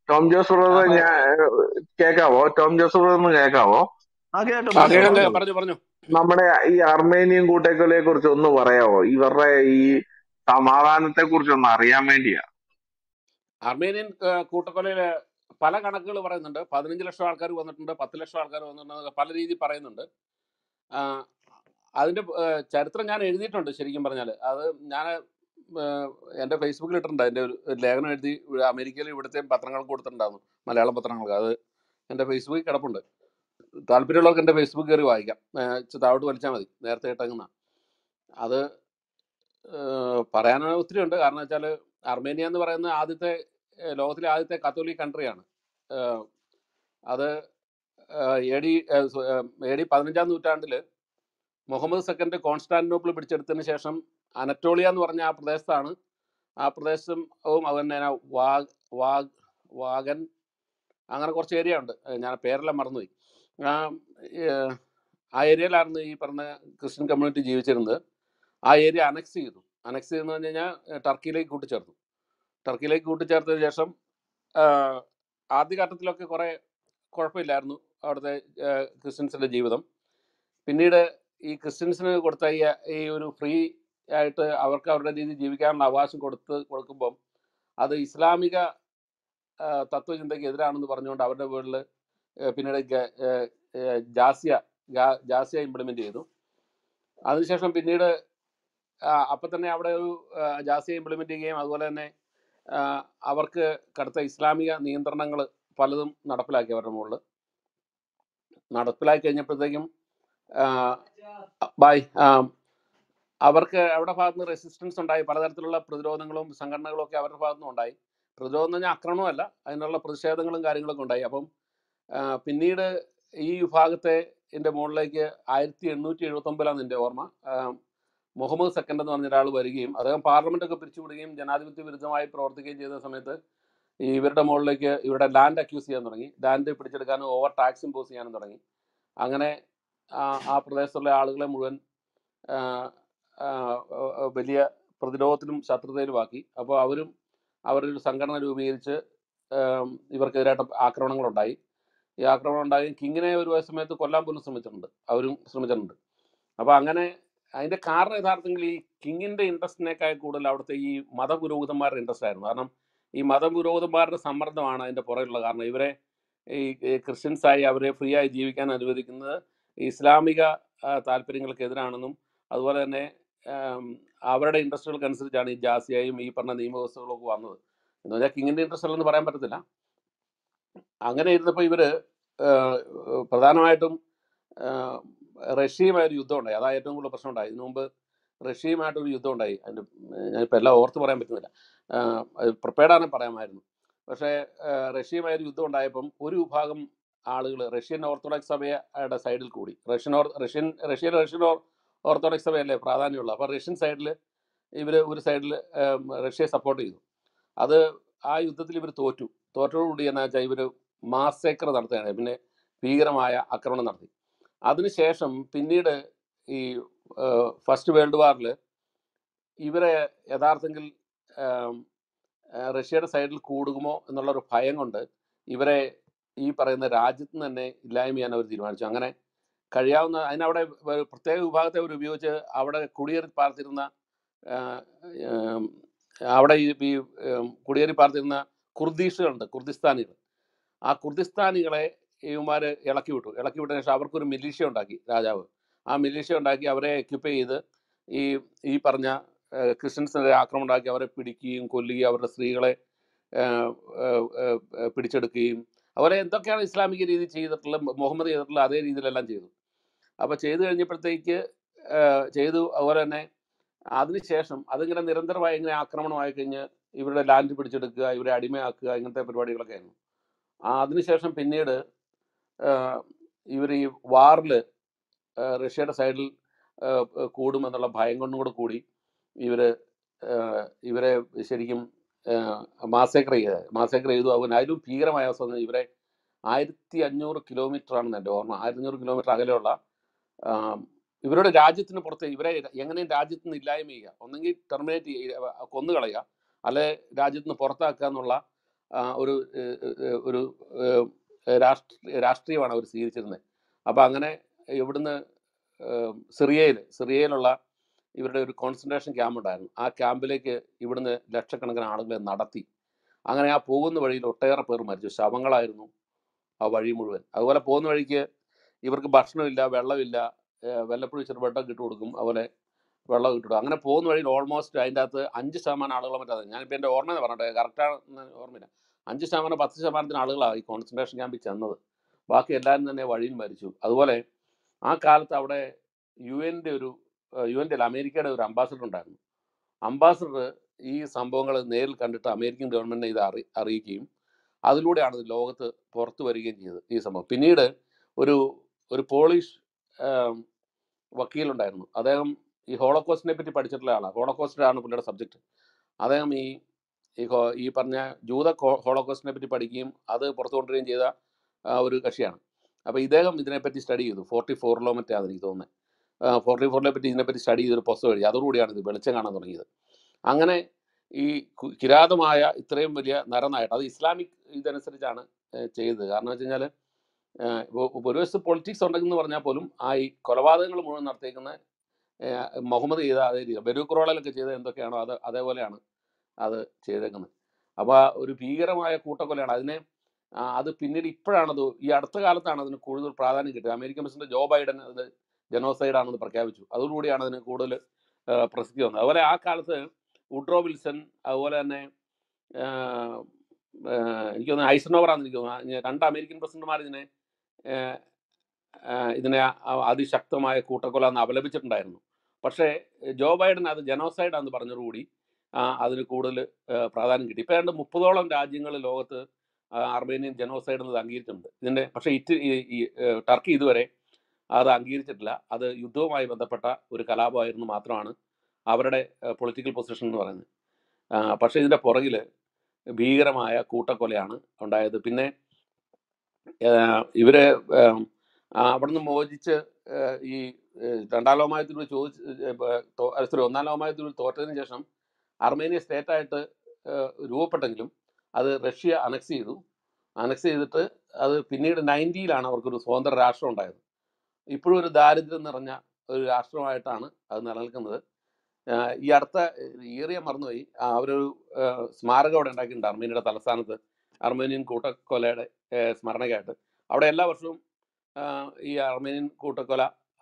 Tom Jose brother അപ്പൊ ഞാൻ കേക്കാവോ ടോം ജോസ് ബ്രദറിന് കേക്കാവോ ആ കേട്ടു ആ പറഞ്ഞോ കേൾക്കാം പറഞ്ഞോ കേൾക്കാം പറഞ്ഞു പറഞ്ഞു നമ്മുടെ ഈ അർമേനിയൻ കൂട്ടക്കൊലയെ കുറിച്ച് ഒന്ന് പറയാവോ ഇവരുടെ ഈ സമാധാനത്തെ കുറിച്ച് ഒന്ന് അറിയാൻ വേണ്ടിയാ അർമേനിയൻ ഏഹ്, കൂട്ടക്കൊലയില് പല കണക്കുകൾ പറയുന്നുണ്ട് പതിനഞ്ച് ലക്ഷം ആൾക്കാർ വന്നിട്ടുണ്ട് പത്ത് ലക്ഷം ആൾക്കാർ വന്നിട്ടുണ്ട് എന്നൊക്കെ പല രീതിയിൽ പറയുന്നുണ്ട് ആ, അതിന്റെ ഏഹ്, ചരിത്രം ഞാൻ എഴുതിയിട്ടുണ്ട് ശരിക്കും പറഞ്ഞാൽ അത് ഞാൻ ഏഹ്, എൻ്റെ ഫേസ്ബുക്കിൽ ഇട്ടിട്ടുണ്ട് അതിൻ്റെ ഒരു ഒരു ലേഖനം എഴുതി ഇവിടെ അമേരിക്കയിൽ ഇവിടുത്തെ പത്രങ്ങൾക്ക് കൊടുത്തിട്ടുണ്ടായിരുന്നു മലയാളം പത്രങ്ങൾക്ക് അത് എൻ്റെ ഫേസ്ബുക്കിൽ കിടപ്പുണ്ട് താല്പര്യമുള്ളവർക്ക് എൻ്റെ ഫേസ്ബുക്ക് കയറി വായിക്കാം ഏഹ്, ഇച്ചിരി താഴോട്ട് വലിച്ചാൽ മതി നേരത്തെ ഇട്ടങ്ങുന്ന അത് ഏഹ്, പറയാൻ ഒത്തിരി ഉണ്ട് കാരണം വെച്ചാൽ അർമേനിയ എന്ന് പറയുന്ന ആദ്യത്തെ ഏഹ്, ലോകത്തിലെ ആദ്യത്തെ കത്തോലിക് കൺട്രിയാണ് ഏഹ്, അത് എ ഡി എ ഡി പതിനഞ്ചാം നൂറ്റാണ്ടിൽ മുഹമ്മദ് സെക്കൻഡ് കോൺസ്റ്റാന്റിനോപ്പിൾ പിടിച്ചെടുത്തതിന് ശേഷം അനറ്റോളിയ എന്ന് പറഞ്ഞ ആ പ്രദേശത്താണ് ആ പ്രദേശവും അത് തന്നെ എന്നാ വാഗ് വാഗ് വാഗൻ അങ്ങനെ കുറച്ച് ഏരിയ ഉണ്ട് ഏഹ് ഞാൻ പേരെല്ലാം മറന്നുപോയി ആ ഏഹ്, ആ ഏരിയയിലായിരുന്നു ഈ പറഞ്ഞ ക്രിസ്ത്യൻ കമ്മ്യൂണിറ്റി ജീവിച്ചിരുന്നത് ആ ഏരിയ അനക്സ് ചെയ്തു അനക്സ് ചെയ്തെന്ന് പറഞ്ഞു കഴിഞ്ഞാൽ ഏഹ്, ടർക്കിയിലേക്ക് കൂട്ടിച്ചേർത്തു ടർക്കിയിലേക്ക് കൂട്ടിച്ചേർത്തതിന് ശേഷം ആഹ്, ആദ്യഘട്ടത്തിലൊക്കെ കുറേ കുഴപ്പമില്ലായിരുന്നു അവിടുത്തെ ഏഹ്, ക്രിസ്ത്യൻസിൻ്റെ ജീവിതം പിന്നീട് ഈ ക്രിസ്ത്യൻസിന് കൊടുത്ത ഈ ഈ ഒരു ഫ്രീ ആയിട്ട് അവർക്ക് അവരുടെ രീതിയിൽ ജീവിക്കാനുള്ള അവകാശം കൊടുത്ത് കൊടുക്കുമ്പം അത് ഇസ്ലാമിക ആ, തത്വചിന്തയ്ക്ക് എതിരാണെന്ന് പറഞ്ഞുകൊണ്ട് അവരുടെ വീട്ടിൽ പിന്നീട് ഗ- ഏ, ഏ, ജാസിയ ഗാ- ജാസിയ ഇംപ്ലിമെന്റ് ചെയ്തു അതിനുശേഷം പിന്നീട് ആ, അപ്പം തന്നെ അവിടെ ഒരു ആ, ജാസിയ ഇംപ്ലിമെന്റ് ചെയ്യുകയും അതുപോലെ തന്നെ ആ, അവർക്ക് കടുത്ത ഇസ്ലാമിക നിയന്ത്രണങ്ങൾ പലതും നടപ്പിലാക്കി അവരുടെ മുകളിൽ നടപ്പിലാക്കി കഴിഞ്ഞപ്പോഴത്തേക്കും ബൈ അവർക്ക് അവരുടെ ഭാഗത്ത് നിന്ന് റെസിസ്റ്റൻസ് ഉണ്ടായി പലതരത്തിലുള്ള പ്രതിരോധങ്ങളും സംഘടനകളും ഒക്കെ അവരുടെ ഭാഗത്തു നിന്ന് ഉണ്ടായി പ്രതിരോധം എന്ന് പറഞ്ഞാൽ ആക്രമണമല്ല അതിനുള്ള പ്രതിഷേധങ്ങളും കാര്യങ്ങളൊക്കെ ഉണ്ടായി അപ്പം ആ, പിന്നീട് ഈ വിഭാഗത്തെ എൻ്റെ മുകളിലേക്ക് ആയിരത്തി എണ്ണൂറ്റി എഴുപത്തൊമ്പതിലാണ് എൻ്റെ ഓർമ്മ ആ, മുഹമ്മദ് സെക്കൻഡ് എന്ന് പറഞ്ഞ ഒരാൾ വരികയും അദ്ദേഹം പാർലമെന്റ് ഒക്കെ പിരിച്ചുവിടുകയും ജനാധിപത്യ വിരുദ്ധമായി പ്രവർത്തിക്കുകയും ചെയ്ത സമയത്ത് ഈ ഇവരുടെ മുകളിലേക്ക് ഇവരുടെ ലാൻഡ് അക്യൂസ് ചെയ്യാൻ തുടങ്ങി ലാൻഡ് പിടിച്ചെടുക്കാനും ഓവർ ടാക്സ് ഇമ്പോസ് ചെയ്യാനും തുടങ്ങി അങ്ങനെ ആ ആ പ്രദേശത്തുള്ള ആളുകളെ മുഴുവൻ ആ, ആ, ആ, വലിയ പ്രതിരോധത്തിലും ശത്രുതയിലുമാക്കി അപ്പോൾ അവരും അവരൊരു സംഘടന രൂപീകരിച്ച് ആം, ഇവർക്കെതിരായിട്ട് ആക്രമണങ്ങളുണ്ടായി ഈ ആക്രമണം ഉണ്ടായി കിങ്ങിനെ ഒരു സമയത്ത് കൊല്ലാൻ പോലും ശ്രമിച്ചിട്ടുണ്ട് അവരും ശ്രമിച്ചിട്ടുണ്ട് അപ്പോൾ അങ്ങനെ അതിന്റെ കാരണം യഥാർത്ഥത്തിൽ ഈ കിങ്ങിന്റെ ഇൻട്രസ്റ്റിനേക്കാൾ കൂടുതൽ അവിടുത്തെ ഈ മതപുരോഹിതന്മാരുടെ ഇൻട്രസ്റ്റ് ആയിരുന്നു കാരണം ഈ മതപുരോഹിതന്മാരുടെ സമ്മർദ്ദമാണ് അതിന്റെ പുറകിലുള്ള കാരണം ഇവരെ ഈ ഈ ക്രിസ്ത്യൻസായി അവരെ ഫ്രീ ആയി ജീവിക്കാൻ അനുവദിക്കുന്നത് ഇസ്ലാമിക ആ, താല്പര്യങ്ങൾക്കെതിരാണെന്നും അതുപോലെ തന്നെ ആം, അവരുടെ ഇൻട്രസ്റ്റുകൾക്ക് അനുസരിച്ചാണ് ഈ ജാസിയായും ഈ പറഞ്ഞ നിയമവ്യവസ്ഥകളൊക്കെ വന്നത് എന്ന് പറഞ്ഞാൽ കിങ്ങിന്റെ ഇൻട്രസ്റ്റ് അല്ലെന്ന് പറയാൻ പറ്റത്തില്ല അങ്ങനെ ഇരുന്നപ്പോൾ ഇവര് ആഹ്, പ്രധാനമായിട്ടും ആഹ്, റഷ്യയുമായി ഒരു യുദ്ധം ഉണ്ടായി അതാ ഏറ്റവും കൂടുതൽ പ്രശ്നം ഉണ്ടായി ഇതിനു മുമ്പ് റഷ്യയുമായിട്ടൊരു യുദ്ധം ഉണ്ടായി അതിൻ്റെ ഞാനിപ്പോൾ എല്ലാം ഓർത്ത് പറയാൻ പറ്റുന്നില്ല പ്രിപ്പയർഡാണ് പറയാമായിരുന്നു പക്ഷേ ആഹ്, റഷ്യയുമായി ഒരു യുദ്ധം ഉണ്ടായപ്പം ഒരു വിഭാഗം ആളുകൾ റഷ്യൻ ഓർത്തഡോക്സ് സഭയുടെ സൈഡിൽ കൂടി റഷ്യൻ ഓർ റഷ്യൻ റഷ്യയിലെ റഷ്യൻ ഓർ- ഓർത്തഡോക്സ് സഭയല്ലേ പ്രാധാന്യമുള്ളത് അപ്പോൾ റഷ്യൻ സൈഡിൽ ഇവർ ഒരു സൈഡിൽ റഷ്യയെ സപ്പോർട്ട് ചെയ്തു അത് ആ യുദ്ധത്തിൽ ഇവർ തോറ്റു തോറ്റോടുകൂടി എന്നാ വെച്ചാൽ ഇവർ മാസേക്കർ നടത്തുകയാണ് പിന്നെ ഭീകരമായ ആക്രമണം നടത്തി അതിനുശേഷം പിന്നീട് ഈ ഫസ്റ്റ് വേൾഡ് വാറിൽ ഇവരെ യഥാർത്ഥത്തിൽ ആം, ആ, റഷ്യയുടെ സൈഡിൽ കൂടുമോ എന്നുള്ളൊരു ഭയം കൊണ്ട് ഇവരെ ഈ പറയുന്ന രാജ്യത്ത് നിന്ന് തന്നെ ഇല്ലായ്മ ചെയ്യാൻ അവർ തീരുമാനിച്ചു അങ്ങനെ കഴിയാവുന്ന അതിനവിടെ ഒരു പ്രത്യേക വിഭാഗത്തെ അവർ ഉപയോഗിച്ച് അവിടെ കുടിയേറി പാർത്തിരുന്ന ആ, ഉം, അവിടെ ഈ ഈ, ഉം, കുടിയേറി പാർത്തിരുന്ന കുർദീഷുകളുണ്ട് കുർദിസ്ഥാനികൾ ആ കുർദിസ്ഥാനികളെ ഇവന്മാർ ഇളക്കി വിട്ടു ഇളക്കി വിട്ടതിന് ശേഷം അവർക്കൊരു മിലീഷ്യ ഉണ്ടാക്കി രാജാവ് ആ മിലീഷ്യ ഉണ്ടാക്കി അവരെ എക്യുപ്പ് ചെയ്ത് ഈ ഈ പറഞ്ഞ ഏഹ്, ക്രിസ്ത്യൻസിനെതിരെ ആക്രമണം ഉണ്ടാക്കി അവരെ പിടിക്കുകയും കൊല്ലുകയും അവരുടെ സ്ത്രീകളെ ഏഹ്, ഏഹ്, ഏഹ്, ഏഹ്, പിടിച്ചെടുക്കുകയും അതുപോലെ എന്തൊക്കെയാണ് ഇസ്ലാമിക രീതി ചെയ്തിട്ടുള്ള മുഹമ്മദ് ചെയ്തിട്ടുള്ള അതേ രീതിയിലെല്ലാം ചെയ്തു അപ്പോൾ ചെയ്തു കഴിഞ്ഞപ്പോഴത്തേക്ക് ഏഹ്, ചെയ്തു അതുപോലെ തന്നെ അതിനുശേഷം അതിങ്ങനെ നിരന്തരമായി ഇങ്ങനെ ആക്രമണമായി കഴിഞ്ഞ് ഇവരുടെ ലാൻഡ് പിടിച്ചെടുക്കുക ഇവരെ അടിമയാക്കുക ഇങ്ങനത്തെ പരിപാടികളൊക്കെ ആയിരുന്നു ആ അതിനുശേഷം പിന്നീട് ഇവർ ഈ വാറിൽ റഷ്യയുടെ സൈഡിൽ കൂടുമെന്നുള്ള ഭയം കൊണ്ടും കൂടെ കൂടി ഇവര് ഏഹ്, ഇവരെ ശരിക്കും മാസേക്കർ ചെയ്ത് മാസേക്കർ ചെയ്തു അതുപോലെ അതിലും ഭീകരമായ അവസ്ഥ വന്നു. ഇവരെ ആയിരത്തി അഞ്ഞൂറ് കിലോമീറ്റർ ആണെന്ന് എൻ്റെ ഓർമ്മ ആയിരത്തി അഞ്ഞൂറ് കിലോമീറ്റർ അകലെയുള്ള ആം, ഇവരുടെ രാജ്യത്തിന് പുറത്ത് ഇവരെ എങ്ങനെയും രാജ്യത്ത് നിന്ന് ഇല്ലായ്മ ചെയ്യുക ഒന്നെങ്കിൽ ടെർമിനേറ്റ് ചെയ്യുക കൊന്നുകളയുക അല്ലെ രാജ്യത്ത് നിന്ന് പുറത്താക്കുക എന്നുള്ള ആ, ഒരു ഏഹ്, ഏഹ്, ഒരു ഏഹ്, രാഷ്ട്രീയ രാഷ്ട്രീയമാണ് അവർ സ്വീകരിച്ചിരുന്നത് അപ്പോൾ അങ്ങനെ ഇവിടുന്ന് ഏഹ്, സിറിയയിൽ സിറിയയിലുള്ള ഇവരുടെ ഒരു കോൺസെൻട്രേഷൻ ക്യാമ്പ് ഉണ്ടായിരുന്നു ആ ക്യാമ്പിലേക്ക് ഇവിടുന്ന് ലക്ഷക്കണക്കിന് ആളുകളെ നടത്തി അങ്ങനെ ആ പോകുന്ന വഴിയിൽ ഒട്ടേറെ പേർ മരിച്ചു ശവങ്ങളായിരുന്നു ആ വഴി മുഴുവൻ അതുപോലെ പോകുന്ന വഴിക്ക് ഇവർക്ക് ഭക്ഷണമില്ല വെള്ളമില്ല ഏഹ് വല്ലപ്പോഴും ഇച്ചിരി വെള്ളം കിട്ടു കൊടുക്കും അതുപോലെ വെള്ളം കിട്ടും അങ്ങനെ പോകുന്ന വഴിയിൽ ഓൾമോസ്റ്റ് അതിൻ്റെ അകത്ത് അഞ്ച് ശതമാനം ആളുകളെ മറ്റേ ഞാനിപ്പോൾ എൻ്റെ ഓർമ്മ പറഞ്ഞിട്ട് കറക്റ്റാണ് ഓർമ്മയില്ല അഞ്ച് ശതമാനം പത്ത് ശതമാനത്തിന് ആളുകളാണ് ഈ കോൺസെൻട്രേഷൻ ക്യാമ്പിൽ ചെന്നത് ബാക്കി എല്ലാവരും തന്നെ വഴിയിൽ മരിച്ചു അതുപോലെ ആ കാലത്ത് അവിടെ യു എൻ്റെ ഒരു യു എൻ്റെ അല്ല അമേരിക്കയുടെ ഒരു അംബാസഡർ ഉണ്ടായിരുന്നു അംബാസഡർ ഈ സംഭവങ്ങൾ നേരിൽ കണ്ടിട്ട് അമേരിക്കൻ ഗവൺമെൻറ്റിനെ ഇത് അറി അറിയിക്കുകയും അതിലൂടെയാണ് ഇത് ലോകത്ത് പുറത്തു വരികയും ചെയ്തത് ഈ സംഭവം പിന്നീട് ഒരു ഒരു പോളിഷ് ആം, വക്കീലുണ്ടായിരുന്നു അദ്ദേഹം ഈ ഹോളോകോസ്റ്റിനെ പറ്റി പഠിച്ചിട്ടുള്ള ആളാണ് ഹോളോകോസ്റ്റിലാണ് പുള്ളിയുടെ സബ്ജക്റ്റ് അദ്ദേഹം ഈ ഈ ഹോ- ഈ പറഞ്ഞ ജൂത ഹോ- ഹോളോകോസ്റ്റിനെ പറ്റി പഠിക്കുകയും അത് പുറത്തു കൊണ്ടുവരികയും ചെയ്ത ആ, ഒരു കക്ഷിയാണ് അപ്പോൾ ഇദ്ദേഹം ഇതിനെപ്പറ്റി സ്റ്റഡി ചെയ്തു ഫോർട്ടി ഫോറിലോ മറ്റാണ് എനിക്ക് തോന്നുന്നത് ഫോർട്ടി ഫോറിനെ പറ്റി ഇതിനെപ്പറ്റി സ്റ്റഡി ചെയ്തൊരു പുസ്തകം എഴുതി അതോടുകൂടിയാണ് ഇത് വെളിച്ചം കാണാൻ തുടങ്ങിയത് അങ്ങനെ ഈ കു- കിരാതമായ ഇത്രയും വലിയ നരനായിട്ട് അത് ഇസ്ലാമിക് ഇതനുസരിച്ചാണ് ഏഹ്, ചെയ്തത് കാരണം വെച്ച് കഴിഞ്ഞാൽ ഒരു വശത്ത് പൊളിറ്റിക്സ് ഉണ്ടെന്ന് പറഞ്ഞാൽ പോലും ആ ഈ കൊലപാതകങ്ങൾ മുഴുവൻ നടത്തിയേക്കുന്ന ഏഹ്, മുഹമ്മദ് ചെയ്ത അതേ രീതി ബെരൂക്രോളലൊക്കെ ചെയ്ത എന്തൊക്കെയാണോ അത് അതേപോലെയാണ് അത് ചെയ്തേക്കുന്നത് അപ്പോൾ ഒരു ഭീകരമായ കൂട്ടക്കൊലയാണ് അതിനെ ആ, അത് പിന്നീട് ഇപ്പോഴാണത് ഈ അടുത്ത കാലത്താണ് അതിന് കൂടുതൽ പ്രാധാന്യം കിട്ടിയത് അമേരിക്കൻ പ്രസിഡന്റ് ജോ ബൈഡൻ അത് ജനോസൈഡ് ആണെന്ന് പ്രഖ്യാപിച്ചു അതോടുകൂടിയാണ് അതിന് കൂടുതൽ ആ, പ്രസിദ്ധി വന്നത് അതുപോലെ ആ കാലത്ത് വുഡ്രോ വിൽസൺ അതുപോലെ തന്നെ ആ, ആ, എനിക്ക് തോന്നുന്നു ഐസനോവറാന്ന് എനിക്ക് തോന്നുന്നു ആ, രണ്ട് അമേരിക്കൻ പ്രസിഡന്റുമാർ ഇതിനെ ആ, ആ, ഇതിനെ അ- അതിശക്തമായ കൂട്ടക്കൊല എന്ന് അപലപിച്ചിട്ടുണ്ടായിരുന്നു പക്ഷേ ജോ ബൈഡൻ അത് ജനോസൈഡ് എന്ന് പറഞ്ഞതോടുകൂടി ആ, അതിന് കൂടുതൽ ആ, പ്രാധാന്യം കിട്ടി ഇപ്പോൾ ഏതാണ്ട് മുപ്പതോളം രാജ്യങ്ങൾ ലോകത്ത് ആ, അർമേനിയൻ ജനോസൈഡ് എന്നത് അംഗീകരിച്ചിട്ടുണ്ട് ഇതിൻ്റെ പക്ഷേ ഇറ്റ് ഈ ഈ, ഏ, ടർക്കി ഇതുവരെ അത് അംഗീകരിച്ചിട്ടില്ല അത് യുദ്ധവുമായി ബന്ധപ്പെട്ട ഒരു കലാപമായിരുന്നു മാത്രമാണ് അവരുടെ പൊളിറ്റിക്കൽ പൊസിഷൻ എന്ന് പറയുന്നത് ആ, പക്ഷേ ഇതിൻ്റെ പുറകിൽ ഭീകരമായ കൂട്ടക്കൊലയാണ് ഉണ്ടായത് പിന്നെ ഏഹ് ഇവര് ഏഹ് ആ അവിടുന്ന് മോചിച്ച് ഏഹ് ഈ ഏഹ് രണ്ടാം ലോകമഹായുദ്ധത്തിൽ ചോദിച്ച് ഏഹ് തോ- അല്ല, sorry, ഒന്നാം ലോകമഹായുദ്ധത്തിൽ തോറ്റതിന് ശേഷം അർമേനിയ സ്റ്റേറ്റായിട്ട് രൂപപ്പെട്ടെങ്കിലും അത് റഷ്യ അനക്സ് ചെയ്തു അനക്സ് ചെയ്തിട്ട് അത് പിന്നീട് നയൻറ്റിയിലാണ് അവർക്കൊരു സ്വതന്ത്ര രാഷ്ട്രം ഉണ്ടായത് ഇപ്പോഴും ഒരു ദാരിദ്ര്യം നിറഞ്ഞ ഒരു രാഷ്ട്രമായിട്ടാണ് അത് നിലനിൽക്കുന്നത് ആഹ് ഈ അടുത്ത ഏറിയ മറന്നുപോയി ആ, അവരൊരു ആഹ് സ്മാരകം അവിടെ ഉണ്ടാക്കിയിട്ടുണ്ട് അർമേനിയയുടെ തലസ്ഥാനത്ത് അർമേനിയൻ കൂട്ടക്കൊലയുടെ ആഹ് സ്മരണയ്ക്കായിട്ട് അവിടെ എല്ലാ വർഷവും ആഹ് ഈ അർമേനിയൻ കൂട്ടക്കൊല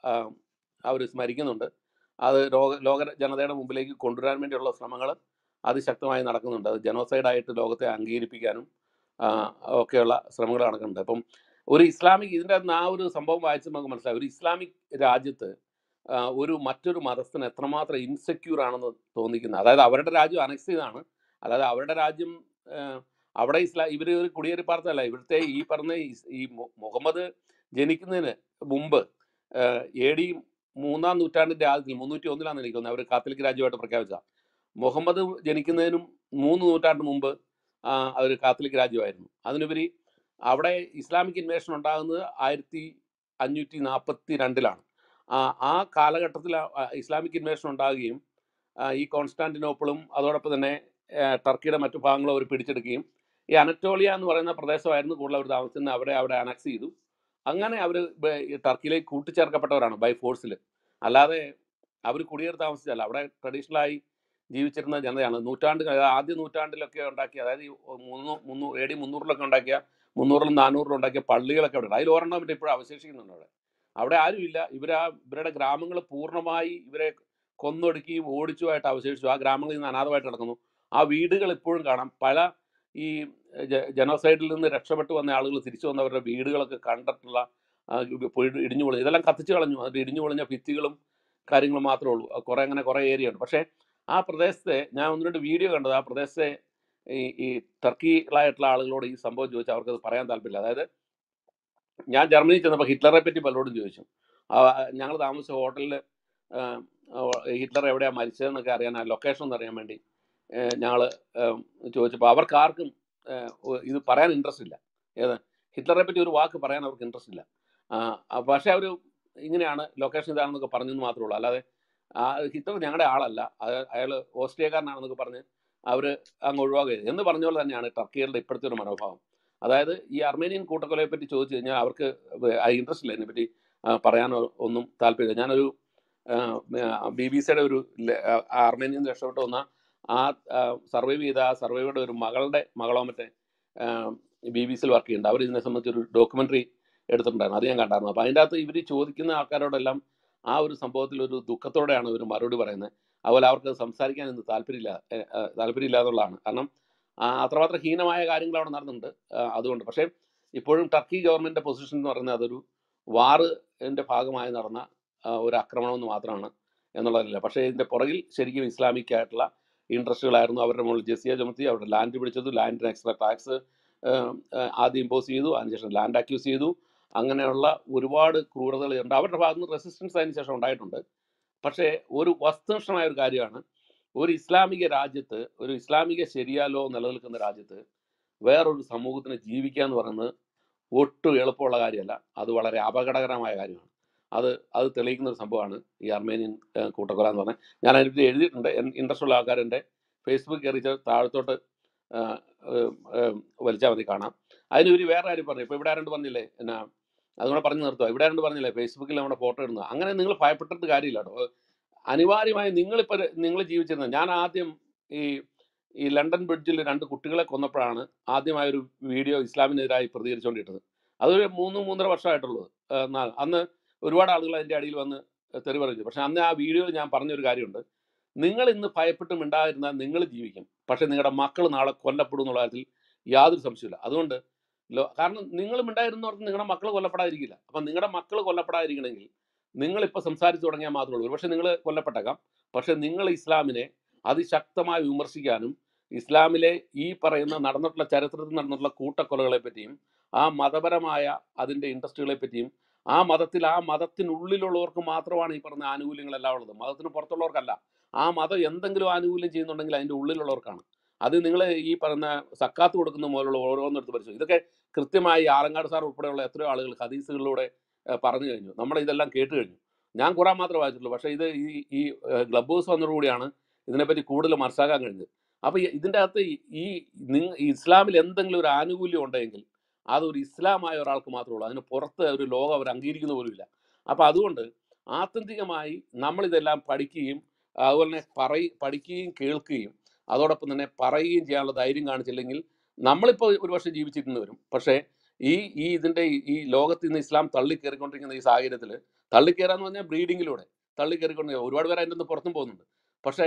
അവർ സ്മരിക്കുന്നുണ്ട് അത് ലോക ലോക ജനതയുടെ മുമ്പിലേക്ക് കൊണ്ടുവരാൻ വേണ്ടിയുള്ള ശ്രമങ്ങൾ അതിശക്തമായി നടക്കുന്നുണ്ട് അത് ജനോസൈഡായിട്ട് ലോകത്തെ അംഗീകരിപ്പിക്കാനും ആഹ് ഒക്കെയുള്ള ശ്രമങ്ങൾ നടക്കുന്നുണ്ട് അപ്പം ഒരു ഇസ്ലാമിക് ഇതിൻ്റെ അകത്ത് ആ ഒരു സംഭവം വായിച്ച് നമുക്ക് മനസ്സിലാവും ഒരു ഇസ്ലാമിക് രാജ്യത്ത് ആ, ഒരു മറ്റൊരു മതസ്ഥന് എത്രമാത്രം ഇൻസെക്യൂർ ആണെന്ന് തോന്നിക്കുന്നത് അതായത് അവരുടെ രാജ്യം അനക്സ് ചെയ്താണ് അല്ലാതെ അവരുടെ രാജ്യം ആ, അവിടെ ഇസ്ലാം ഇവർ ഒരു കുടിയേറി പാർത്തല്ല ഇവിടുത്തെ ഈ പറഞ്ഞ ഇസ്- ഈ മു- മുഹമ്മദ് ജനിക്കുന്നതിന് മുമ്പ് എ ഡി മൂന്നാം നൂറ്റാണ്ടിൻ്റെ ആദ്യത്തിൽ മുന്നൂറ്റി ഒന്നിലാണ് എനിക്ക് തോന്നുന്നത് അവർ കാത്തലിക് രാജ്യമായിട്ട് പ്രഖ്യാപിച്ച മുഹമ്മദ് ജനിക്കുന്നതിനും മൂന്ന് നൂറ്റാണ്ട് മുമ്പ് അവർ കാത്തലിക് രാജ്യമായിരുന്നു അതിനുപരി അവിടെ ഇസ്ലാമിക് ഇൻവേഷൻ ഉണ്ടാകുന്നത് ആയിരത്തി അഞ്ഞൂറ്റി നാൽപ്പത്തി രണ്ടിലാണ് ആ ആ കാലഘട്ടത്തിൽ ആ- ആ ഇസ്ലാമിക് ഇൻവേഷൻ ഉണ്ടാകുകയും ആ, ഈ കോൺസ്റ്റാന്റിനോപ്പിളും അതോടൊപ്പം തന്നെ ആ, ടർക്കിയുടെ മറ്റു ഭാഗങ്ങളും അവർ പിടിച്ചെടുക്കുകയും ഈ അനറ്റോളിയ എന്ന് പറയുന്ന പ്രദേശമായിരുന്നു കൂടുതൽ അവർ താമസിക്കുന്നത് അവരെ അവിടെ അനക്സ് ചെയ്തു അങ്ങനെ അവർ ടർക്കിയിലേക്ക് കൂട്ടിച്ചേർക്കപ്പെട്ടവരാണ് ബൈ ഫോഴ്സിൽ അല്ലാതെ അവർ കുടിയേറി താമസിച്ചല്ല അവിടെ ട്രഡീഷണലായി ജീവിച്ചിരുന്ന ജനതയാണ് നൂറ്റാണ്ട് ആദ്യ നൂറ്റാണ്ടിലൊക്കെ ഉണ്ടാക്കിയ അതായത് ഈ മുന്നൂ മുന്നൂ എ ഡി മുന്നൂറിലൊക്കെ ഉണ്ടാക്കിയ മുന്നൂറിലും നാനൂറിലും ഉണ്ടാക്കിയ പള്ളികളൊക്കെ അവിടെ ഉണ്ട് അതിൽ ഒരെണ്ണം മറ്റേ ഇപ്പോഴും അവശേഷിക്കുന്നുണ്ട് അവിടെ അവിടെ ആരുമില്ല ഇവരാ ഇവരുടെ ഗ്രാമങ്ങൾ പൂർണ്ണമായി ഇവരെ കൊന്നൊടുക്കിയും ഓടിച്ചുമായിട്ട് അവശേഷിച്ചു ആ ഗ്രാമങ്ങളിൽ നിന്ന് അനാഥമായിട്ട് കിടക്കുന്നു ആ വീടുകൾ ഇപ്പോഴും കാണാം പല ഈ ജ- ജനോസൈഡിൽ നിന്ന് രക്ഷപ്പെട്ടു വന്ന ആളുകൾ തിരിച്ചു വന്നവരുടെ വീടുകളൊക്കെ കണ്ടിട്ടുള്ള ആ, ഇത് പോയി ഇടിഞ്ഞു പൊളിഞ്ഞു ഇതെല്ലാം കത്തിച്ചു കളഞ്ഞു അത് ഇടിഞ്ഞു പൊളിഞ്ഞ ഭിത്തികളും കാര്യങ്ങളും മാത്രമേ ഉള്ളൂ അത് കുറേ അങ്ങനെ കുറേ ഏരിയ ഉണ്ട് പക്ഷേ ആ പ്രദേശത്തെ ഞാൻ ഒന്ന് രണ്ട് വീഡിയോ കണ്ടത് ആ പ്രദേശത്തെ ഈ ഈ ടർക്കികളായിട്ടുള്ള ആളുകളോട് ഈ സംഭവം ചോദിച്ചാൽ അവർക്കത് പറയാൻ താല്പര്യമില്ല അതായത് ഞാൻ ജർമ്മനിയിൽ ചെന്നപ്പോൾ ഹിറ്റ്ലറെ പറ്റി പലരോടും ചോദിച്ചു ഞങ്ങൾ താമസിച്ച ഹോട്ടലിൽ ഹിറ്റ്ലർ എവിടെയാണ് മരിച്ചതെന്നൊക്കെ അറിയാൻ ആ ലൊക്കേഷൻ ഒന്ന് അറിയാൻ വേണ്ടി ഞങ്ങൾ ചോദിച്ചപ്പോൾ അവർക്ക് ആർക്കും ഏഹ്, ഒ- ഇത് പറയാൻ ഇൻട്രസ്റ്റ് ഇല്ല ഏത് ഹിറ്റ്ലറെ പറ്റി ഒരു വാക്ക് പറയാൻ അവർക്ക് ഇൻട്രസ്റ്റ് ഇല്ല ആ, ആ, പക്ഷേ അവർ ഇങ്ങനെയാണ് ലൊക്കേഷൻ ഇതാണെന്നൊക്കെ പറഞ്ഞെന്ന് മാത്രമേ ഉള്ളൂ അല്ലാതെ ആ ഹിറ്റ്ലർ ഞങ്ങളുടെ ആളല്ല അയാൾ ഓസ്ട്രിയക്കാരനാണെന്നൊക്കെ പറഞ്ഞ് അവർ അങ്ങ് ഒഴിവാക്കുക എന്ന് പറഞ്ഞ പോലെ തന്നെയാണ് ടർക്കികളുടെ ഇപ്പോഴത്തെ ഒരു മനോഭാവം അതായത് ഈ അർമേനിയൻ കൂട്ടക്കൊലയെ പറ്റി ചോദിച്ചു കഴിഞ്ഞാൽ അവർക്ക് ഇൻട്രസ്റ്റ് ഇല്ല ഇതിനെപ്പറ്റി ആ, പറയാനോ ഒന്നും താല്പര്യമില്ല ഞാനൊരു ബി ബി സിയുടെ ഒരു ല- ആ, അർമേനിയൻ രക്ഷപ്പെട്ട് വന്ന ആ സർവൈവ് ചെയ്ത ആ സർവൈവറുടെ ഒരു മകളുടെ മകളോ മറ്റേ ബി ബി സിയിൽ വർക്ക് ചെയ്യുന്നുണ്ട് അവർ ഇതിനെ സംബന്ധിച്ച് ഒരു ഡോക്യുമെൻ്ററി എടുത്തിട്ടുണ്ടായിരുന്നു അത് ഞാൻ കണ്ടായിരുന്നു അപ്പോൾ അതിൻ്റെ അകത്ത് ഇവർ ചോദിക്കുന്ന ആൾക്കാരോടെല്ലാം ആ ഒരു സംഭവത്തിൽ ഒരു ദുഃഖത്തോടെയാണ് ഇവർ മറുപടി പറയുന്നത് അതുപോലെ അവർക്ക് സംസാരിക്കാൻ ഇന്ന് താല്പര്യമില്ല ഏഹ്, ഏഹ്, താല്പര്യമില്ല എന്നുള്ളതാണ് കാരണം ആ, അത്രമാത്രം ഹീനമായ കാര്യങ്ങൾ അവിടെ നടന്നിട്ടുണ്ട് ആ, അതുകൊണ്ട് പക്ഷേ ഇപ്പോഴും ടർക്കി ഗവൺമെൻറ്റിൻ്റെ പൊസിഷൻ എന്ന് പറയുന്നത് അതൊരു വാറിൻ്റെ ഭാഗമായി നടന്ന ആ, ഒരു ആക്രമണം എന്ന് മാത്രമാണ് എന്നുള്ളതല്ല പക്ഷേ ഇതിൻ്റെ പുറകിൽ ശരിക്കും ഇസ്ലാമിക് ആയിട്ടുള്ള ഇൻട്രസ്റ്റുകളായിരുന്നു അവരുടെ മുകളിൽ ജെസിയ ചുമത്തി അവരുടെ ലാൻഡ് പിടിച്ചത് ലാൻഡിന് എക്സ്ട്രാ ടാക്സ് ആദ്യം ഇമ്പോസ് ചെയ്തു അതിനുശേഷം ലാൻഡ് അക്യൂസ് ചെയ്തു അങ്ങനെയുള്ള ഒരുപാട് ക്രൂരതകൾ ഉണ്ട് അവരുടെ ഭാഗത്ത് നിന്ന് റെസിസ്റ്റൻസ് അതിന് ശേഷം ഉണ്ടായിട്ടുണ്ട് പക്ഷേ ഒരു വസ്തുനിഷ്ഠമായ ഒരു കാര്യമാണ് ഒരു ഇസ്ലാമിക രാജ്യത്ത് ഒരു ഇസ്ലാമിക ശരിയാലോ നിലനിൽക്കുന്ന രാജ്യത്ത് വേറൊരു സമൂഹത്തിന് ജീവിക്കുക എന്ന് പറയുന്നത് ഒട്ടും എളുപ്പമുള്ള കാര്യമല്ല അത് വളരെ അപകടകരമായ കാര്യമാണ് അത് അത് തെളിയിക്കുന്ന ഒരു സംഭവമാണ് ഈ അർമേനിയൻ ഏഹ്, കൂട്ടക്കൊല എന്ന് പറഞ്ഞാൽ ഞാൻ അതിനെപ്പറ്റി എഴുതിയിട്ടുണ്ട് ഇൻട്രസ്റ്റ് ഉള്ള ആൾക്കാർ എൻ്റെ ഫേസ്ബുക്ക് കയറി ചെ- താഴത്തോട്ട് ഏഹ്, ഏഹ്, ഏഹ്, വലിച്ചാൽ മതി കാണാം അതിന് ഇവർ വേറെ കാര്യം പറഞ്ഞു ഇപ്പോൾ ഇവിടെ ആരണ്ട് പറഞ്ഞില്ലേ എന്നാ അതുകൂടെ പറഞ്ഞു നിർത്തുക ഇവിടെ ആരണ്ട് പറഞ്ഞില്ലേ ഫേസ്ബുക്കിൽ നമ്മുടെ ഫോട്ടോ ഇടുന്നത് അങ്ങനെ നിങ്ങൾ ഭയപ്പെട്ടിട്ട് കാര്യമില്ല കേട്ടോ അനിവാര്യമായി നിങ്ങളിപ്പോൾ നിങ്ങൾ ജീവിച്ചിരുന്നത് ഞാൻ ആദ്യം ഈ ഈ ലണ്ടൻ ബ്രിഡ്ജിൽ രണ്ട് കുട്ടികളെ കൊന്നപ്പോഴാണ് ആദ്യമായ ഒരു വീഡിയോ ഇസ്ലാമിനെതിരായി പ്രതികരിച്ചുകൊണ്ടിട്ടത് അതൊരു മൂന്ന് മൂന്നര വർഷമായിട്ടുള്ളത് ഏഹ് എന്നാൽ അന്ന് ഒരുപാട് ആളുകൾ അതിൻ്റെ അടിയിൽ വന്ന് തെറി പറഞ്ഞു പക്ഷെ അന്ന് ആ വീഡിയോയിൽ ഞാൻ പറഞ്ഞൊരു കാര്യമുണ്ട് നിങ്ങൾ ഇന്ന് ഭയപ്പെട്ട് മിണ്ടാതിരുന്നാൽ നിങ്ങൾ ജീവിക്കും പക്ഷെ നിങ്ങളുടെ മക്കൾ നാളെ കൊല്ലപ്പെടും എന്നുള്ള കാര്യത്തിൽ യാതൊരു സംശയമില്ല അതുകൊണ്ട് ലോ കാരണം നിങ്ങൾ മിണ്ടായിരുന്നവർക്ക് നിങ്ങളുടെ മക്കൾ കൊല്ലപ്പെടാതിരിക്കില്ല അപ്പം നിങ്ങളുടെ മക്കൾ കൊല്ലപ്പെടാതിരിക്കണമെങ്കിൽ നിങ്ങളിപ്പോൾ സംസാരിച്ചു തുടങ്ങിയാൽ മാത്രമേ ഉള്ളൂ പക്ഷേ നിങ്ങൾ കൊല്ലപ്പെട്ടേക്കാം പക്ഷേ നിങ്ങൾ ഇസ്ലാമിനെ അതിശക്തമായി വിമർശിക്കാനും ഇസ്ലാമിലെ ഈ പറയുന്ന നടന്നിട്ടുള്ള ചരിത്രത്തിൽ നടന്നിട്ടുള്ള കൂട്ടക്കൊലകളെ പറ്റിയും ആ മതപരമായ അതിൻ്റെ ഇൻട്രസ്റ്റുകളെ പറ്റിയും ആ മതത്തിൽ ആ മതത്തിനുള്ളിലുള്ളവർക്ക് മാത്രമാണ് ഈ പറഞ്ഞ ആനുകൂല്യങ്ങളെല്ലാം ഉള്ളത് മതത്തിന് പുറത്തുള്ളവർക്കല്ല ആ മതം എന്തെങ്കിലും ആനുകൂല്യം ചെയ്യുന്നുണ്ടെങ്കിൽ അതിൻ്റെ ഉള്ളിലുള്ളവർക്കാണ് അത് നിങ്ങൾ ഈ പറയുന്ന സക്കാത്ത് കൊടുക്കുന്ന പോലുള്ള ഓരോന്നെടുത്ത് പരിശോധിക്കും ഇതൊക്കെ കൃത്യമായി ആറങ്ങാട് സാർ ഉൾപ്പെടെയുള്ള എത്രയോ ആളുകൾ ഹദീസുകളിലൂടെ ഏഹ്, പറഞ്ഞു കഴിഞ്ഞു നമ്മൾ ഇതെല്ലാം കേട്ട് കഴിഞ്ഞു ഞാൻ ഖുറാൻ മാത്രമേ വായിച്ചിട്ടുള്ളൂ പക്ഷേ ഇത് ഈ ഈ ഏഹ്, ക്ലബ് ഹൗസ് വന്നതോടുകൂടിയാണ് ഇതിനെപ്പറ്റി കൂടുതൽ മനസ്സിലാക്കാൻ കഴിഞ്ഞത് അപ്പോൾ ഇതിൻ്റെ അകത്ത് ഈ ഈ നിങ്ങ ഈ ഇസ്ലാമിൽ എന്തെങ്കിലും ഒരു ആനുകൂല്യം ഉണ്ടെങ്കിൽ അതൊരു ഇസ്ലാമായ ഒരാൾക്ക് മാത്രമേ ഉള്ളൂ അതിന് പുറത്ത് ഒരു ലോകം അവർ അംഗീകരിക്കുന്ന പോലുമില്ല അപ്പോൾ അതുകൊണ്ട് ആത്യന്തികമായി നമ്മളിതെല്ലാം പഠിക്കുകയും അതുപോലെ തന്നെ പറയി പഠിക്കുകയും കേൾക്കുകയും അതോടൊപ്പം തന്നെ പറയുകയും ചെയ്യാനുള്ള ധൈര്യം കാണിച്ചില്ലെങ്കിൽ നമ്മളിപ്പോൾ ഒരുപക്ഷെ ജീവിച്ചിരുന്നു വരും പക്ഷേ ഈ ഈ ഇതിൻ്റെ ഈ ഈ ലോകത്ത് ഇന്ന് ഇസ്ലാം തള്ളിക്കയറിക്കൊണ്ടിരിക്കുന്ന ഈ സാഹചര്യത്തിൽ തള്ളിക്കയറാന്ന് പറഞ്ഞാൽ ബ്രീഡിങ്ങിലൂടെ തള്ളിക്കയറിക്കൊണ്ട് ഒരുപാട് പേര് അതിൻ്റെ നിന്ന് പുറത്തും പോകുന്നുണ്ട് പക്ഷേ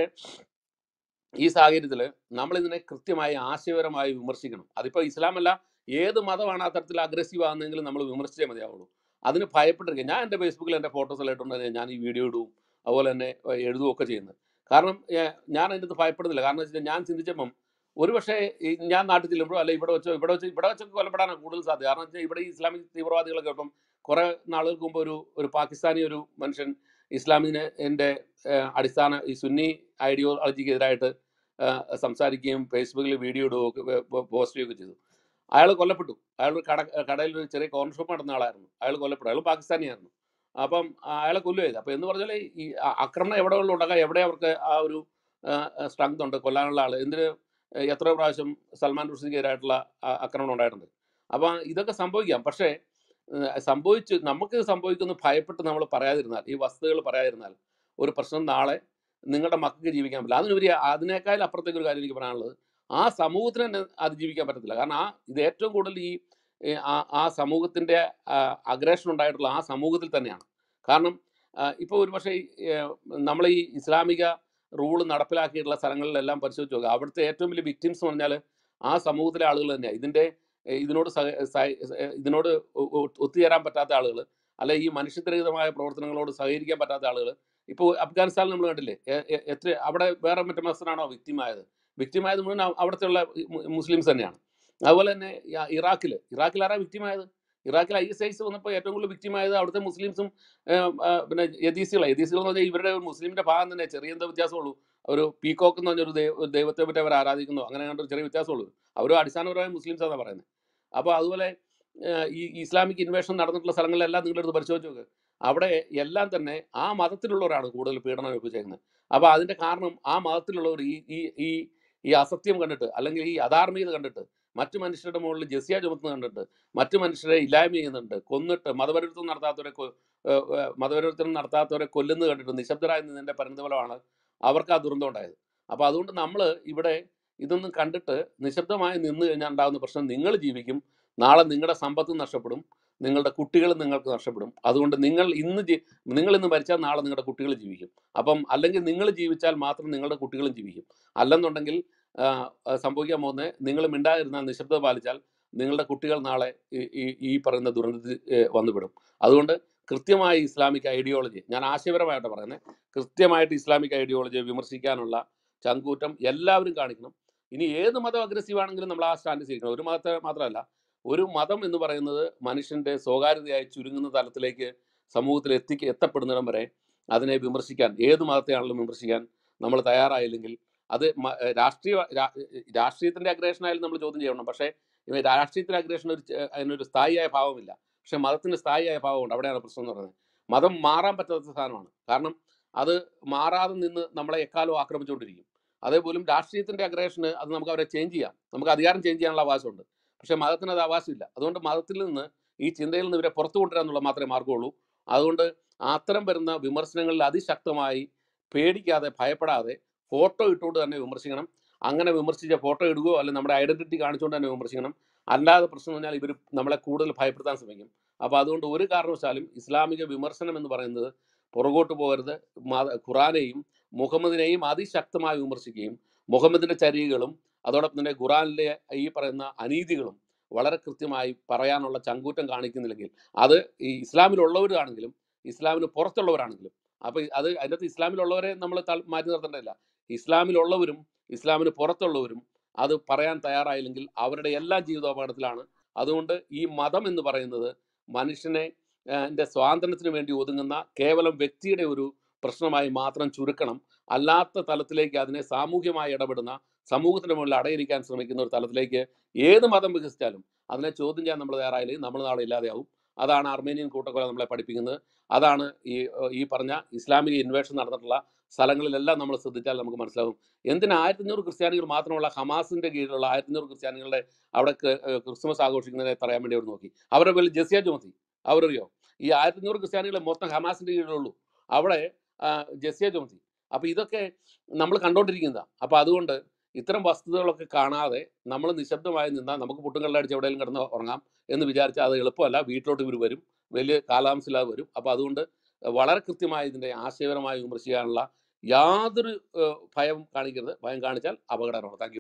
ഈ സാഹചര്യത്തിൽ നമ്മളിതിനെ കൃത്യമായി ആശയപരമായി വിമർശിക്കണം അതിപ്പോൾ ഇസ്ലാമല്ല ഏത് മതമാണ് ആ തരത്തിൽ അഗ്രസീവ് ആകുന്നതെങ്കിലും നമ്മൾ വിമർശിച്ചേ മതിയാവുള്ളൂ അതിന് ഭയപ്പെട്ടിരിക്കുക ഞാൻ എൻ്റെ ഫേസ്ബുക്കിൽ എൻ്റെ ഫോട്ടോസ് എല്ലാം ഇട്ടുണ്ടെങ്കിൽ ഞാൻ ഈ വീഡിയോ ഇടും അതുപോലെ തന്നെ ഏഹ്, എഴുതുകയൊക്കെ ചെയ്യുന്നത് കാരണം ഏഹ്, ഞാൻ അതിൻ്റെ അടുത്ത് ഭയപ്പെടുന്നില്ല കാരണം വെച്ചാൽ ഞാൻ ചിന്തിച്ചപ്പം ഒരു പക്ഷേ ഈ ഞാൻ നാട്ടിൽ ചെല്ലുമ്പോഴോ അല്ലെ ഇവിടെ വെച്ചോ ഇവിടെ വെച്ച് ഇവിടെ വെച്ചൊക്കെ കൊല്ലപ്പെടാനാണ് കൂടുതൽ സാധ്യത കാരണം വെച്ചാൽ ഇവിടെ ഈ ഇസ്ലാമിക് തീവ്രവാദികളൊക്കെ ഇപ്പം കുറേ നാളുകൾക്ക് മുമ്പ് ഒരു ഒരു പാകിസ്ഥാനി ഒരു മനുഷ്യൻ ഇസ്ലാമിനെ എൻ്റെ ഏഹ്, അടിസ്ഥാന ഈ സുന്നി ഐഡിയോളജിക്ക് എതിരായിട്ട് ഏഹ്, സംസാരിക്കുകയും ഫേസ്ബുക്കിൽ വീഡിയോ ഇടുകയൊക്കെ പോസ്റ്റ് ചെയ്യുകയൊക്കെ ചെയ്തു അയാൾ കൊല്ലപ്പെട്ടു അയാൾ ഒരു കട കടയിൽ ഒരു ചെറിയ കോർണർ ഷോപ്പ് നടന്ന ആളായിരുന്നു അയാൾ കൊല്ലപ്പെട്ടു അയാൾ പാകിസ്ഥാനിയായിരുന്നു അപ്പം ആ, അയാളെ കൊല്ലുമായത് അപ്പോൾ എന്ന് പറഞ്ഞാൽ ഈ ആ- ആക്രമണം എവിടെ ഉണ്ടാകാം എവിടെ അവർക്ക് ആ ഒരു സ്ട്രെങ്ത് ഉണ്ട് കൊല്ലാനുള്ള ആൾ എന്തിന് എത്ര പ്രാവശ്യം സൽമാൻ റുഷിക്കെതിരായിട്ടുള്ള ആ- ആക്രമണം ഉണ്ടായിട്ടുണ്ട് അപ്പം ഇതൊക്കെ സംഭവിക്കാം പക്ഷേ ഏഹ്, സംഭവിച്ച് നമുക്ക് സംഭവിക്കുന്ന ഭയപ്പെട്ട് നമ്മൾ പറയാതിരുന്നാൽ ഈ വസ്തുതകൾ പറയാതിരുന്നാൽ ഒരു പ്രശ്നം നാളെ നിങ്ങളുടെ മക്കൾക്ക് ജീവിക്കാൻ പറ്റില്ല അതിനുപരി അതിനേക്കാൾ അപ്പുറത്തേക്ക് ഒരു കാര്യം എനിക്ക് പറയാനുള്ളത് ആ സമൂഹത്തിന് തന്നെ അതിജീവിക്കാൻ പറ്റത്തില്ല കാരണം ആ ഇത് ഏറ്റവും കൂടുതൽ ഈ ഏ, ആ ആ സമൂഹത്തിൻ്റെ അഗ്രേഷൻ ഉണ്ടായിട്ടുള്ള ആ സമൂഹത്തിൽ തന്നെയാണ് കാരണം ഇപ്പോൾ ഒരു പക്ഷേ നമ്മൾ ഈ ഇസ്ലാമിക റൂൾ നടപ്പിലാക്കിയിട്ടുള്ള സ്ഥലങ്ങളിലെല്ലാം പരിശോധിച്ച് നോക്കുക അവിടുത്തെ ഏറ്റവും വലിയ വിക്ടിംസ് എന്ന് പറഞ്ഞാൽ ആ സമൂഹത്തിലെ ആളുകൾ തന്നെയാണ് ഇതിൻ്റെ ഏ, ഇതിനോട് സഹ സഹ- ഏ, ഇതിനോട് ഒ- ഒ- ഒത്തുചേരാൻ പറ്റാത്ത ആളുകൾ അല്ലെ ഈ മനുഷ്യത്വരഹിതമായ പ്രവർത്തനങ്ങളോട് സഹകരിക്കാൻ പറ്റാത്ത ആളുകൾ ഇപ്പോൾ അഫ്ഗാനിസ്ഥാനിൽ നമ്മൾ കണ്ടില്ലേ എ- എ- എത്ര അവിടെ വേറെ മറ്റു മത്സരമാണോ വിക്റ്റിമായത് വിക്റ്റിമായത് മുഴുവൻ അവ- അവിടുത്തെ ഉള്ള മുസ്ലിംസ് തന്നെയാണ് അതുപോലെ തന്നെ ഈ- ഇറാഖിൽ ഇറാഖിൽ ആരാ വിക്റ്റിമായത് ഇറാഖിൽ ഐ എസ് ഐസ് വന്നപ്പോൾ ഏറ്റവും കൂടുതൽ വിക്റ്റിമായത് അവിടുത്തെ മുസ്ലിംസും ഏം, ആ, പിന്നെ യദീസികളാണ് യദീസികൾ എന്ന് പറഞ്ഞാൽ ഇവരുടെ ഒരു മുസ്ലിമിന്റെ ഭാഗം തന്നെ ചെറിയ എന്താ വ്യത്യാസമുള്ളൂ ഒരു പീകോക്ക് എന്ന് പറഞ്ഞൊരു ദൈവ ഒരു ദൈവത്തെ പറ്റി അവർ ആരാധിക്കുന്നു അങ്ങനെ കണ്ട ഒരു ചെറിയ വ്യത്യാസമുള്ളൂ അവർ അടിസ്ഥാനപരമായ മുസ്ലിംസ് ആണ് പറയുന്നത് അപ്പോൾ അതുപോലെ ഏഹ്, ഈ ഇസ്ലാമിക് ഇൻവേഷൻ നടന്നിട്ടുള്ള സ്ഥലങ്ങളിലെല്ലാം നിങ്ങളെടുത്ത് പരിശോധിച്ച് നോക്ക് അവിടെ എല്ലാം തന്നെ ആ മതത്തിലുള്ളവരാണ് കൂടുതൽ പീഡനം അനുഭവിച്ചേക്കുന്നത് അപ്പോൾ അതിൻ്റെ കാരണം ആ മതത്തിലുള്ളവർ ഈ ഈ ഈ ഈ അസത്യം കണ്ടിട്ട് അല്ലെങ്കിൽ ഈ അധാർമികത കണ്ടിട്ട് മറ്റു മനുഷ്യരുടെ മുകളിൽ ജസിയ ചുമത്തുന്നത് കണ്ടിട്ട് മറ്റു മനുഷ്യരെ ഇല്ലായ്മ ചെയ്യുന്നുണ്ട് കൊന്നിട്ട് മതപരിവർത്തനം നടത്താത്തവരെ കൊ- ഏഹ് ഏഹ് മതപരിവർത്തനം നടത്താത്തവരെ കൊല്ലുന്നത് കണ്ടിട്ട് നിശബ്ദരായി നിന്നതിന്റെ പരിണിതഫലമാണ് അവർക്ക് ആ ദുരന്തം ഉണ്ടായത് അപ്പോൾ അതുകൊണ്ട് നമ്മൾ ഇവിടെ ഇതൊന്നും കണ്ടിട്ട് നിശബ്ദമായി നിന്ന് കഴിഞ്ഞാൽ ഉണ്ടാകുന്ന പ്രശ്നം നിങ്ങൾ ജീവിക്കും നാളെ നിങ്ങളുടെ സമ്പത്ത് നഷ്ടപ്പെടും നിങ്ങളുടെ കുട്ടികൾ നിങ്ങൾക്ക് നഷ്ടപ്പെടും അതുകൊണ്ട് നിങ്ങൾ ഇന്ന് ജീ- നിങ്ങൾ ഇന്ന് മരിച്ചാൽ നാളെ നിങ്ങളുടെ കുട്ടികൾ ജീവിക്കും അപ്പം അല്ലെങ്കിൽ നിങ്ങൾ ജീവിച്ചാൽ മാത്രം നിങ്ങളുടെ കുട്ടികളും ജീവിക്കും അല്ലെന്നുണ്ടെങ്കിൽ ആ, ആ, സംഭവിക്കാൻ പോകുന്നത് നിങ്ങൾ മിണ്ടാതിരുന്നാൽ നിശബ്ദത പാലിച്ചാൽ നിങ്ങളുടെ കുട്ടികൾ നാളെ ഈ ഈ- ഈ പറയുന്ന ദുരന്തത്തിൽ ഏ, വന്നുവിടും അതുകൊണ്ട് കൃത്യമായി ഇസ്ലാമിക് ഐഡിയോളജി ഞാൻ ആശയപരമായിട്ട് പറയുന്നത് കൃത്യമായിട്ട് ഇസ്ലാമിക് ഐഡിയോളജിയെ വിമർശിക്കാനുള്ള ചങ്കൂറ്റം എല്ലാവരും കാണിക്കണം ഇനി ഏത് മതം അഗ്രസീവ് ആണെങ്കിലും നമ്മൾ ആ സ്റ്റാൻഡ് സ്വീകരിക്കണം ഒരു മതത്തെ മാത്രമല്ല ഒരു മതം എന്ന് പറയുന്നത് മനുഷ്യന്റെ സ്വകാര്യതയായി ചുരുങ്ങുന്ന തലത്തിലേക്ക് സമൂഹത്തിൽ എത്തിക്ക് എത്തപ്പെടുന്നിടം വരെ അതിനെ വിമർശിക്കാൻ ഏത് മതത്തെയാണെങ്കിലും വിമർശിക്കാൻ നമ്മൾ തയ്യാറായില്ലെങ്കിൽ അത് മ- ഏഹ് രാഷ്ട്രീയ രാ- രാഷ്ട്രീയത്തിന്റെ അഗ്രേഷൻ ആയാലും നമ്മൾ ചോദ്യം ചെയ്യണം പക്ഷേ ഇവ രാഷ്ട്രീയത്തിന്റെ അഗ്രേഷൻ ഒരു ചെ- അതിനൊരു സ്ഥായിയായ ഭാവമില്ല പക്ഷെ മതത്തിന് സ്ഥായിയായ ഭാവമുണ്ട് അവിടെയാണ് പ്രശ്നം എന്ന് പറയുന്നത് മതം മാറാൻ പറ്റാത്ത സാധനമാണ് കാരണം അത് മാറാതെ നിന്ന് നമ്മളെ എക്കാലവും ആക്രമിച്ചുകൊണ്ടിരിക്കും അതേപോലും രാഷ്ട്രീയത്തിന്റെ അഗ്രേഷന് അത് നമുക്ക് അവരെ ചേഞ്ച് ചെയ്യാം നമുക്ക് അധികാരം ചേഞ്ച് ചെയ്യാനുള്ള അവകാശമുണ്ട് പക്ഷേ മതത്തിന് അത് അവകാശമില്ല അതുകൊണ്ട് മതത്തിൽ നിന്ന് ഈ ചിന്തയിൽ നിന്ന് ഇവരെ പുറത്തു കൊണ്ടുവരിക എന്നുള്ള മാത്രമേ മാർഗമുള്ളൂ അതുകൊണ്ട് അത്തരം വരുന്ന വിമർശനങ്ങളിൽ അതിശക്തമായി പേടിക്കാതെ ഭയപ്പെടാതെ ഫോട്ടോ ഇട്ടുകൊണ്ട് തന്നെ വിമർശിക്കണം അങ്ങനെ വിമർശിച്ച ഫോട്ടോ ഇടുകയോ അല്ലെങ്കിൽ നമ്മുടെ ഐഡന്റിറ്റി കാണിച്ചുകൊണ്ട് തന്നെ വിമർശിക്കണം അല്ലാതെ പ്രശ്നം എന്ന് പറഞ്ഞാൽ ഇവർ നമ്മളെ കൂടുതൽ ഭയപ്പെടുത്താൻ ശ്രമിക്കും അപ്പോൾ അതുകൊണ്ട് ഒരു കാരണവശാലും ഇസ്ലാമിക വിമർശനം എന്ന് പറയുന്നത് പുറകോട്ട് പോകരുത് മത ഖുറാനെയും മുഹമ്മദിനെയും അതിശക്തമായി വിമർശിക്കുകയും മുഹമ്മദിന്റെ ചര്യകളും അതോടൊപ്പം തന്നെ ഖുറാനിലെ ഈ പറയുന്ന അനീതികളും വളരെ കൃത്യമായി പറയാനുള്ള ചങ്കൂറ്റം കാണിക്കുന്നില്ലെങ്കിൽ അത് ഈ ഇസ്ലാമിലുള്ളവരാണെങ്കിലും ഇസ്ലാമിന് പുറത്തുള്ളവരാണെങ്കിലും അപ്പോൾ അത് അതിനകത്ത് ഇസ്ലാമിലുള്ളവരെ നമ്മൾ തൾ- മാറ്റി നിർത്തേണ്ടതില്ല ഇസ്ലാമിലുള്ളവരും ഇസ്ലാമിന് പുറത്തുള്ളവരും അത് പറയാൻ തയ്യാറായില്ലെങ്കിൽ അവരുടെ എല്ലാ ജീവിതോപകടത്തിലാണ് അതുകൊണ്ട് ഈ മതം എന്ന് പറയുന്നത് മനുഷ്യനെ ആ, ന്റെ സ്വാതന്ത്ര്യത്തിന് വേണ്ടി ഒതുങ്ങുന്ന കേവലം വ്യക്തിയുടെ ഒരു പ്രശ്നമായി മാത്രം ചുരുക്കണം അല്ലാത്ത തലത്തിലേക്ക് അതിനെ സാമൂഹ്യമായി ഇടപെടുന്ന സമൂഹത്തിന് മുകളിൽ അടയിരിക്കാൻ ശ്രമിക്കുന്ന ഒരു തലത്തിലേക്ക് ഏത് മതം വികസിച്ചാലും അതിനെ ചോദ്യം ചെയ്യാൻ നമ്മൾ തയ്യാറായില്ലെങ്കിൽ നമ്മൾ നാളെ ഇല്ലാതെയാവും അതാണ് അർമേനിയൻ കൂട്ടക്കൊല നമ്മളെ പഠിപ്പിക്കുന്നത് അതാണ് ഈ ഈ പറഞ്ഞ ഇസ്ലാമിക ഇൻവേഷൻ നടന്നിട്ടുള്ള സ്ഥലങ്ങളിലെല്ലാം നമ്മൾ ശ്രദ്ധിച്ചാൽ നമുക്ക് മനസ്സിലാവും എന്തിനാ ആയിരത്തി അഞ്ഞൂറ് ക്രിസ്ത്യാനികൾ മാത്രമുള്ള ഹമാസിന്റെ കീഴിലുള്ള ആയിരത്തി അഞ്ഞൂറ് ക്രിസ്ത്യാനികളുടെ അവിടെ ക്രി- ഏഹ് ക്രിസ്മസ് ആഘോഷിക്കുന്നതിനെ തടയാൻ വേണ്ടി അവർ നോക്കി അവരുടെ പേരിൽ ജസിയ ചുമത്തി അവരറിയോ ഈ ആയിരത്തി അഞ്ഞൂറ് ക്രിസ്ത്യാനികളെ മൊത്തം ഹമാസിന്റെ കീഴിലുള്ളൂ അവിടെ ആ, ജസിയ ചുമത്തി അപ്പൊ ഇതൊക്കെ നമ്മൾ കണ്ടോണ്ടിരിക്കുന്നതാണ് അപ്പൊ അതുകൊണ്ട് ഇത്തരം വസ്തുതകളൊക്കെ കാണാതെ നമ്മൾ നിശബ്ദമായി നിന്നാൽ നമുക്ക് പുട്ടും അടിച്ച് എവിടെയെങ്കിലും കിടന്ന് ഉറങ്ങാം എന്ന് വിചാരിച്ചാൽ അത് എളുപ്പമല്ല വീട്ടിലോട്ട് ഇവർ വരും വലിയ കാലാംശമില്ലാതെ വരും അപ്പോൾ അതുകൊണ്ട് വളരെ കൃത്യമായി ഇതിൻ്റെ ആശയപരമായി വിമർശിക്കാനുള്ള യാതൊരു ഏഹ്, ഭയം കാണിക്കരുത് ഭയം കാണിച്ചാൽ അപകടമാണ് താങ്ക്